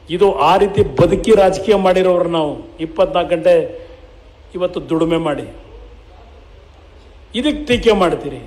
ಇದು ಆ ರೀತಿ ಬದುಕಿ ರಾಜಕೀಯ ಮಾಡಿರೋರು ನಾವು ಇಪ್ಪತ್ನಾಲ್ಕು ಗಂಟೆ ಇವತ್ತು ದುಡಿಮೆ ಮಾಡಿ ಇದಕ್ಕೆ ಟೀಕೆ ಮಾಡ್ತೀರಿ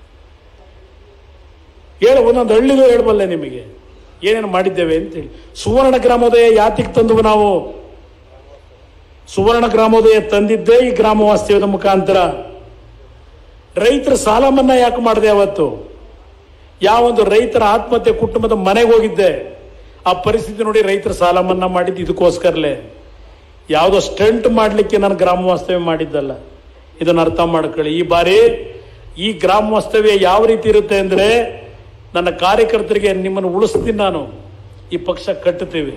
ಹೇಳ ಒಂದೊಂದು ಹಳ್ಳಿಗೂ ಹೇಳಬಲ್ಲೆ ನಿಮಗೆ ಏನೇನು ಮಾಡಿದ್ದೇವೆ ಅಂತೇಳಿ ಸುವರ್ಣ ಗ್ರಾಮೋದಯ ಯಾತಿಗೆ ತಂದವು ನಾವು ಸುವರ್ಣ ಗ್ರಾಮೋದಯ ತಂದಿದ್ದೇ ಈ ಗ್ರಾಮ ವಾಸ್ತವ್ಯದ ಮುಖಾಂತರ ರೈತರ ಸಾಲ ಮನ್ನಾ ಯಾಕೆ ಮಾಡಿದೆ ಅವತ್ತು ಯಾವೊಂದು ರೈತರ ಆತ್ಮಹತ್ಯೆ ಕುಟುಂಬದ ಮನೆಗೆ ಹೋಗಿದ್ದೆ ಆ ಪರಿಸ್ಥಿತಿ ನೋಡಿ ರೈತರ ಸಾಲ ಮನ್ನಾ ಮಾಡಿದ್ದು ಇದಕ್ಕೋಸ್ಕರಲೇ ಯಾವುದೋ ಸ್ಟಂಟ್ ಮಾಡಲಿಕ್ಕೆ ನಾನು ಗ್ರಾಮ ವಾಸ್ತವ್ಯ ಮಾಡಿದ್ದಲ್ಲ ಇದನ್ನು ಅರ್ಥ ಮಾಡ್ಕೊಳ್ಳಿ ಈ ಬಾರಿ ಈ ಗ್ರಾಮ ವಾಸ್ತವ್ಯ ಯಾವ ರೀತಿ ಇರುತ್ತೆ ಅಂದರೆ ನನ್ನ ಕಾರ್ಯಕರ್ತರಿಗೆ ನಿಮ್ಮನ್ನು ಉಳಿಸ್ತೀನಿ ನಾನು ಈ ಪಕ್ಷ ಕಟ್ಟುತ್ತೀವಿ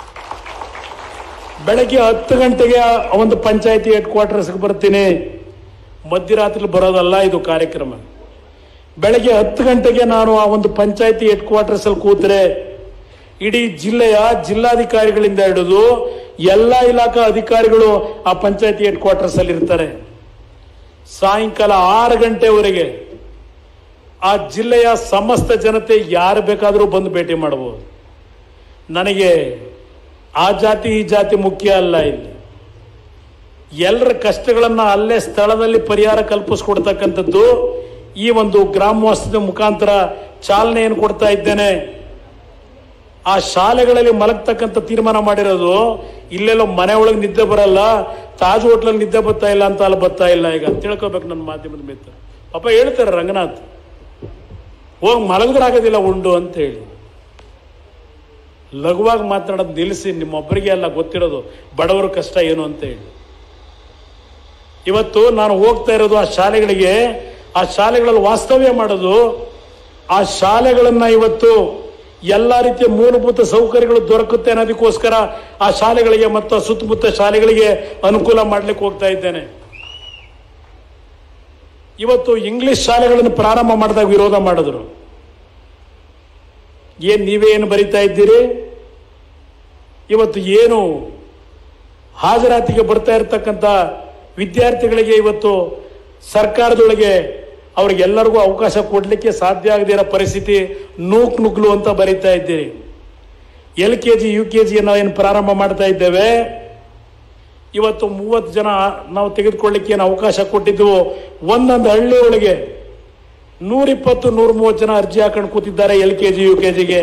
ಬೆಳಗ್ಗೆ ಹತ್ತು ಗಂಟೆಗೆ ಆ ಒಂದು ಪಂಚಾಯತಿ ಹೆಡ್ ಕ್ವಾರ್ಟರ್ಸ್ಗೆ ಬರ್ತೀನಿ ಮಧ್ಯರಾತ್ರಿ ಬರೋದಲ್ಲ ಇದು ಕಾರ್ಯಕ್ರಮ ಬೆಳಗ್ಗೆ ಹತ್ತು ಗಂಟೆಗೆ ನಾನು ಆ ಒಂದು ಪಂಚಾಯತಿ ಹೆಡ್ ಕ್ವಾರ್ಟರ್ಸ್ ಅಲ್ಲಿ ಕೂತ್ರೆ ಇಡೀ ಜಿಲ್ಲೆಯ ಜಿಲ್ಲಾಧಿಕಾರಿಗಳಿಂದ ಹಿಡಿದು ಎಲ್ಲ ಇಲಾಖಾ ಅಧಿಕಾರಿಗಳು ಆ ಪಂಚಾಯತಿ ಹೆಡ್ ಕ್ವಾರ್ಟರ್ಸ್ ಅಲ್ಲಿ ಇರ್ತಾರೆ ಸಾಯಂಕಾಲ ಆರು ಗಂಟೆವರೆಗೆ ಆ ಜಿಲ್ಲೆಯ ಸಮಸ್ತ ಜನತೆ ಯಾರು ಬೇಕಾದರೂ ಬಂದು ಭೇಟಿ ಮಾಡಬಹುದು ನನಗೆ ಆ ಜಾತಿ ಈ ಜಾತಿ ಮುಖ್ಯ ಅಲ್ಲ ಇಲ್ಲಿ ಎಲ್ಲರ ಕಷ್ಟಗಳನ್ನ ಅಲ್ಲೇ ಸ್ಥಳದಲ್ಲಿ ಪರಿಹಾರ ಕಲ್ಪಿಸ್ಕೊಡ್ತಕ್ಕಂಥದ್ದು ಈ ಒಂದು ಗ್ರಾಮ ವಾಸ್ತವ್ಯ ಮುಖಾಂತರ ಚಾಲನೆಯನ್ನು ಕೊಡ್ತಾ ಇದ್ದೇನೆ ಆ ಶಾಲೆಗಳಲ್ಲಿ ಮಲಗ್ತಕ್ಕಂಥ ತೀರ್ಮಾನ ಮಾಡಿರೋದು ಇಲ್ಲೆಲ್ಲೋ ಮನೆ ಒಳಗೆ ನಿದ್ದೆ ಬರಲ್ಲ ತಾಜ್ ಹೋಟ್ಲಲ್ಲಿ ನಿದ್ದೆ ಬರ್ತಾ ಇಲ್ಲ ಅಂತ ಅಲ್ಲಿ ಬರ್ತಾ ಇಲ್ಲ ಈಗ ತಿಳ್ಕೊಬೇಕು ನನ್ನ ಮಾಧ್ಯಮದ ಮಿತ್ರ ಪಾಪ ಹೇಳ್ತಾರೆ ರಂಗನಾಥ್ ಹೋಗಿ ಮಲಗದ್ರಾಗೋದಿಲ್ಲ ಉಂಡು ಅಂತ ಹೇಳಿ ಲಘುವಾಗಿ ಮಾತನಾಡೋದು ನಿಲ್ಲಿಸಿ ನಿಮ್ಮೊಬ್ಬರಿಗೆ ಎಲ್ಲ ಗೊತ್ತಿರೋದು ಬಡವರ ಕಷ್ಟ ಏನು ಅಂತ ಹೇಳಿ ಇವತ್ತು ನಾನು ಹೋಗ್ತಾ ಇರೋದು ಆ ಶಾಲೆಗಳಿಗೆ ಆ ಶಾಲೆಗಳಲ್ಲಿ ವಾಸ್ತವ್ಯ ಮಾಡೋದು ಆ ಶಾಲೆಗಳನ್ನ ಇವತ್ತು ಎಲ್ಲ ರೀತಿಯ ಮೂಲಭೂತ ಸೌಕರ್ಯಗಳು ದೊರಕುತ್ತೆ ಅನ್ನೋದಕ್ಕೋಸ್ಕರ ಆ ಶಾಲೆಗಳಿಗೆ ಮತ್ತು ಆ ಸುತ್ತಮುತ್ತ ಶಾಲೆಗಳಿಗೆ ಅನುಕೂಲ ಮಾಡ್ಲಿಕ್ಕೆ ಹೋಗ್ತಾ ಇದ್ದೇನೆ ಇವತ್ತು ಇಂಗ್ಲಿಷ್ ಶಾಲೆಗಳನ್ನು ಪ್ರಾರಂಭ ಮಾಡಿದಾಗ ವಿರೋಧ ಮಾಡಿದ್ರು ಏನ್ ನೀವೇ ಏನು ಬರಿತಾ ಇದ್ದೀರಿ ಇವತ್ತು ಏನು ಹಾಜರಾತಿಗೆ ಬರ್ತಾ ಇರತಕ್ಕಂಥ ವಿದ್ಯಾರ್ಥಿಗಳಿಗೆ ಇವತ್ತು ಸರ್ಕಾರದೊಳಗೆ ಅವ್ರಿಗೆಲ್ಲರಿಗೂ ಅವಕಾಶ ಕೊಡಲಿಕ್ಕೆ ಸಾಧ್ಯ ಆಗದೇ ಇರೋ ಪರಿಸ್ಥಿತಿ ನೂಕ್ ನುಗ್ಲು ಅಂತ ಬರೀತಾ ಇದ್ದೀರಿ L K G U K ಜಿಯನ್ನು ಏನು ಪ್ರಾರಂಭ ಮಾಡ್ತಾ ಇದ್ದೇವೆ ಇವತ್ತು ಮೂವತ್ತು ಜನ ನಾವು ತೆಗೆದುಕೊಳ್ಳಿಕ್ಕೆ ಏನು ಅವಕಾಶ ಕೊಟ್ಟಿದ್ದೆವು ಒಂದೊಂದು ಹಳ್ಳಿಯೊಳಗೆ ನೂರಿಪ್ಪತ್ತು ನೂರ ಮೂವತ್ತು ಜನ ಅರ್ಜಿ ಹಾಕೊಂಡು ಕೂತಿದ್ದಾರೆ L K G U K ಜಿಗೆ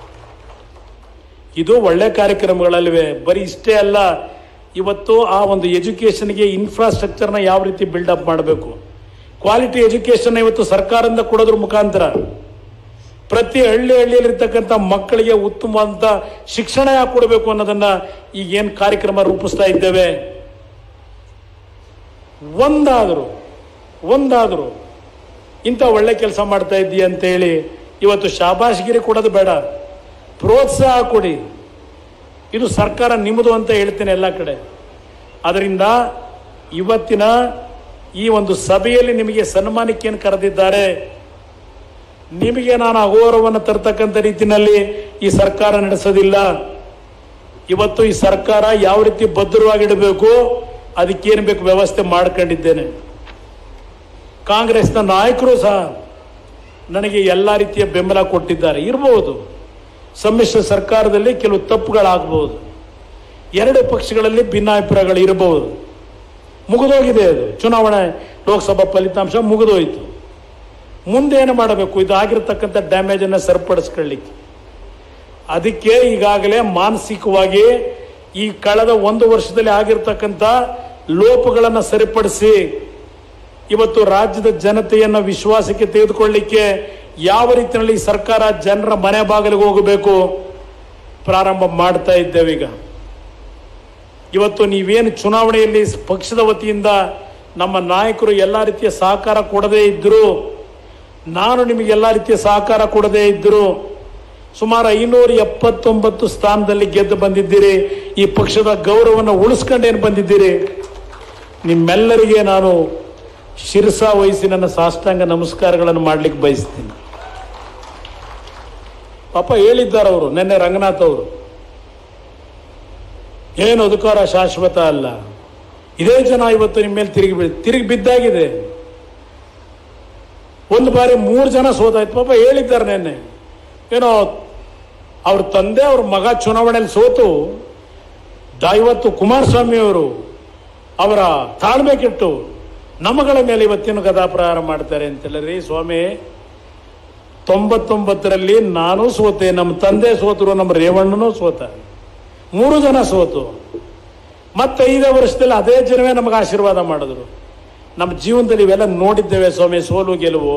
ಇದು ಒಳ್ಳೆ ಕಾರ್ಯಕ್ರಮಗಳಲ್ವೇ ಬರೀ ಇಷ್ಟೇ ಅಲ್ಲ ಇವತ್ತು ಆ ಒಂದು ಎಜುಕೇಷನ್ಗೆ ಇನ್ಫ್ರಾಸ್ಟ್ರಕ್ಚರ್ನ ಯಾವ ರೀತಿ ಬಿಲ್ಡಪ್ ಮಾಡಬೇಕು ಕ್ವಾಲಿಟಿ ಎಜುಕೇಷನ್ ಇವತ್ತು ಸರ್ಕಾರದಿಂದ ಕೊಡೋದ್ರ ಮುಖಾಂತರ ಪ್ರತಿ ಹಳ್ಳಿ ಹಳ್ಳಿಯಲ್ಲಿರ್ತಕ್ಕಂಥ ಮಕ್ಕಳಿಗೆ ಉತ್ತಮವಾದಂಥ ಶಿಕ್ಷಣ ಯಾಕೆ ಕೊಡಬೇಕು ಅನ್ನೋದನ್ನ ಈಗ ಏನು ಕಾರ್ಯಕ್ರಮ ರೂಪಿಸ್ತಾ ಇದ್ದೇವೆ ಒಂದಾದರೂ ಒಂದಾದರೂ ಇಂಥ ಒಳ್ಳೆ ಕೆಲಸ ಮಾಡ್ತಾ ಇದ್ದೀಯ ಅಂತೇಳಿ ಇವತ್ತು ಶಾಬಾಷ್ಗಿರಿ ಕೊಡೋದು ಬೇಡ ಪ್ರೋತ್ಸಾಹ ಕೊಡಿ ಇದು ಸರ್ಕಾರ ನಿಮ್ಮದು ಅಂತ ಹೇಳ್ತೇನೆ ಎಲ್ಲ ಕಡೆ ಅದರಿಂದ ಇವತ್ತಿನ ಈ ಒಂದು ಸಭೆಯಲ್ಲಿ ನಿಮಗೆ ಸನ್ಮಾನಕ್ಕೇನು ಕರೆದಿದ್ದಾರೆ ನಿಮಗೆ ನಾನು ಅಗೌರವವನ್ನು ತರ್ತಕ್ಕಂಥ ರೀತಿಯಲ್ಲಿ ಈ ಸರ್ಕಾರ ನಡೆಸೋದಿಲ್ಲ ಇವತ್ತು ಈ ಸರ್ಕಾರ ಯಾವ ರೀತಿ ಭದ್ರವಾಗಿಡಬೇಕು ಅದಕ್ಕೇನು ಬೇಕು ವ್ಯವಸ್ಥೆ ಮಾಡ್ಕೊಂಡಿದ್ದೇನೆ ಕಾಂಗ್ರೆಸ್ನ ನಾಯಕರು ಸಹ ನನಗೆ ಎಲ್ಲ ರೀತಿಯ ಬೆಂಬಲ ಕೊಟ್ಟಿದ್ದಾರೆ ಇರಬಹುದು ಸಮ್ಮಿಶ್ರ ಸರ್ಕಾರದಲ್ಲಿ ಕೆಲವು ತಪ್ಪುಗಳಾಗಬಹುದು ಎರಡು ಪಕ್ಷಗಳಲ್ಲಿ ಭಿನ್ನಾಭಿಪ್ರಾಯಗಳು ಇರಬಹುದು ಮುಗಿದೋಗಿದೆ ಅದು ಚುನಾವಣೆ ಲೋಕಸಭಾ ಫಲಿತಾಂಶ ಮುಗಿದೋಯ್ತು ಮುಂದೆ ಏನು ಮಾಡಬೇಕು ಇದು ಆಗಿರತಕ್ಕಂಥ ಡ್ಯಾಮೇಜನ್ನು ಸರಿಪಡಿಸ್ಕೊಳ್ಳಿಕ್ಕೆ ಅದಕ್ಕೆ ಈಗಾಗಲೇ ಮಾನಸಿಕವಾಗಿ ಈ ಕಳೆದ ಒಂದು ವರ್ಷದಲ್ಲಿ ಆಗಿರ್ತಕ್ಕಂಥ ಲೋಪಗಳನ್ನು ಸರಿಪಡಿಸಿ ಇವತ್ತು ರಾಜ್ಯದ ಜನತೆಯನ್ನು ವಿಶ್ವಾಸಕ್ಕೆ ತೆಗೆದುಕೊಳ್ಳಿಕ್ಕೆ ಯಾವ ರೀತಿಯಲ್ಲಿ ಈ ಸರ್ಕಾರ ಜನರ ಮನೆ ಬಾಗಿಲಿಗೆ ಹೋಗಬೇಕು ಪ್ರಾರಂಭ ಮಾಡ್ತಾ ಇದ್ದೇವೆ ಈಗ ಇವತ್ತು ನೀವೇನು ಚುನಾವಣೆಯಲ್ಲಿ ಪಕ್ಷದ ವತಿಯಿಂದ ನಮ್ಮ ನಾಯಕರು ಎಲ್ಲ ರೀತಿಯ ಸಹಕಾರ ಕೊಡದೇ ಇದ್ದರು ನಾನು ನಿಮಗೆ ಎಲ್ಲ ರೀತಿಯ ಸಹಕಾರ ಕೊಡದೇ ಇದ್ದರು ಸುಮಾರು ಐನೂರ ಎಪ್ಪತ್ತೊಂಬತ್ತು ಸ್ಥಾನದಲ್ಲಿ ಗೆದ್ದು ಬಂದಿದ್ದೀರಿ ಈ ಪಕ್ಷದ ಗೌರವವನ್ನು ಉಳಿಸ್ಕೊಂಡೇನು ಬಂದಿದ್ದೀರಿ ನಿಮ್ಮೆಲ್ಲರಿಗೆ ನಾನು ಶಿರಸ ವಹಿಸಿ ನನ್ನ ಸಾಷ್ಟಾಂಗ ನಮಸ್ಕಾರಗಳನ್ನು ಮಾಡ್ಲಿಕ್ಕೆ ಬಯಸ್ತೀನಿ ಪಾಪ ಹೇಳಿದ್ದಾರೆ ಅವರು ನಿನ್ನೆ ರಂಗನಾಥ್ ಅವರು ಏನು ಅಧಿಕಾರ ಶಾಶ್ವತ ಅಲ್ಲ ಇದೇ ಜನ ಇವತ್ತು ನಿಮ್ಮ ಮೇಲೆ ತಿರುಗಿ ಬೀಳ್ ತಿರುಗಿ ಬಿದ್ದಾಗಿದೆ ಒಂದು ಬಾರಿ ಮೂರು ಜನ ಸೋತಾಯ್ತು ಪಾಪ ಹೇಳಿದ್ದಾರೆ ನಿನ್ನೆ ಏನೋ ಅವ್ರ ತಂದೆ ಅವ್ರ ಮಗ ಚುನಾವಣೆಯಲ್ಲಿ ಸೋತು ದ- ಇವತ್ತು ಕುಮಾರಸ್ವಾಮಿ ಅವರು ಅವರ ತಾಳ್ಮೆ ಕೆಟ್ಟು ನಮಗಳ ಮೇಲೆ ಇವತ್ತಿನ ಗದಾಪ್ರಹಾರ ಮಾಡ್ತಾರೆ ಅಂತೇಳಿ ಸ್ವಾಮಿ ತೊಂಬತ್ತೊಂಬತ್ತರಲ್ಲಿ ನಾನು ಸೋತೆ ನಮ್ಮ ತಂದೆ ಸೋತರು ನಮ್ಮ ರೇವಣ್ಣನೂ ಸೋತ ಮೂರು ಜನ ಸೋತು ಮತ್ತೆ ಐದೇ ವರ್ಷದಲ್ಲಿ ಅದೇ ಜನವೇ ನಮಗೆ ಆಶೀರ್ವಾದ ಮಾಡಿದ್ರು ನಮ್ಮ ಜೀವನದಲ್ಲಿ ಇವೆಲ್ಲ ನೋಡಿದ್ದೇವೆ ಸ್ವಾಮಿ ಸೋಲು ಗೆಲುವು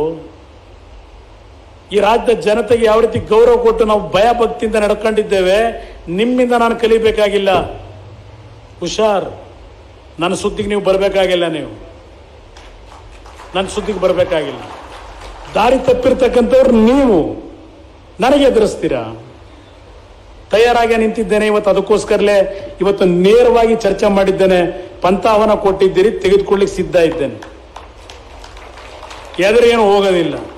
ಈ ರಾಜ್ಯದ ಜನತೆಗೆ ಯಾವ ರೀತಿ ಗೌರವ ಕೊಟ್ಟು ನಾವು ಭಯ ಭಕ್ತಿಯಿಂದ ನಡ್ಕೊಂಡಿದ್ದೇವೆ ನಿಮ್ಮಿಂದ ನಾನು ಕಲಿಬೇಕಾಗಿಲ್ಲ ಹುಷಾರ್ ನನ್ನ ಸುದ್ದಿಗೆ ನೀವು ಬರಬೇಕಾಗಿಲ್ಲ ನೀವು ನನ್ನ ಸುದ್ದಿಗೆ ಬರಬೇಕಾಗಿಲ್ಲ ದಾರಿ ತಪ್ಪಿರ್ತಕ್ಕಂಥವ್ರು ನೀವು ನನಗೆ ಎದುರಿಸ್ತೀರಾ ತಯಾರಾಗಿ ನಿಂತಿದ್ದೇನೆ ಇವತ್ತು ಅದಕ್ಕೋಸ್ಕರಲೇ ಇವತ್ತು ನೇರವಾಗಿ ಚರ್ಚೆ ಮಾಡಿದ್ದೇನೆ ಪಂಥಾಹ್ವಾನ ಕೊಟ್ಟಿದ್ದೀರಿ ತೆಗೆದುಕೊಳ್ಳಿಕ್ಕೆ ಸಿದ್ಧ ಇದ್ದೇನೆ ಎದುರೇನು ಹೋಗೋದಿಲ್ಲ